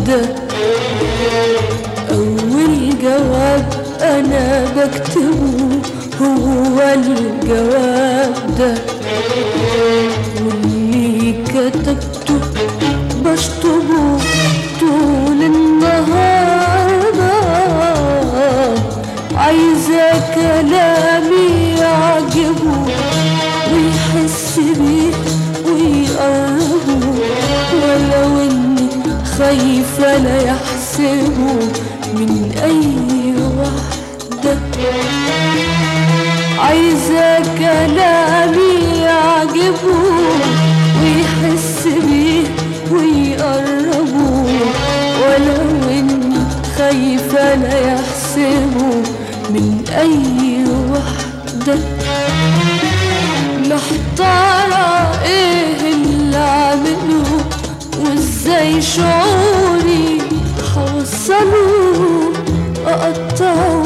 ده أول جواب أنا بكتبه هو الجواب ده واللي كتبته بشطبه طول النهار عايزة كلامي يعجبه ويحس بيه ويقربه ولو اني خايفة لا يحسبه من اي واحدة عايزة كلامي يعجبه ويحس بيه ويقربه ولو اني خايفة لا يحسبه من اي واحدة محتارة ايه اللي اعمله وازاي شعوري حوصله اقطعه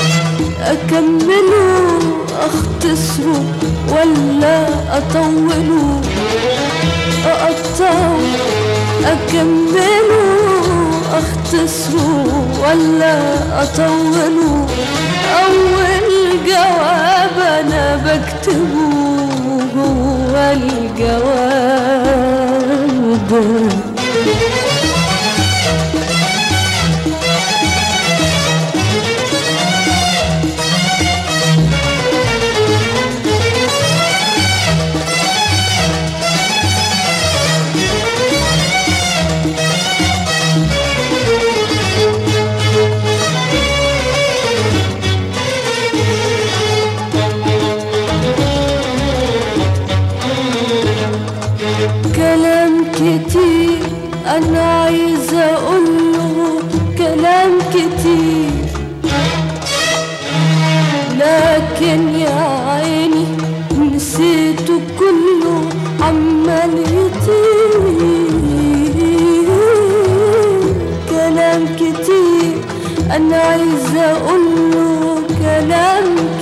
اكمله اختصره ولا اطوله اقطعه اكمله اختصره ولا اطوله اول جواب انا بكتبه هو الجواب كلام كتير انا عايزه اقوله كلام كتير لكن يا عيني نسيته كله عمال يطير كلام كتير انا عايزه اقوله كلام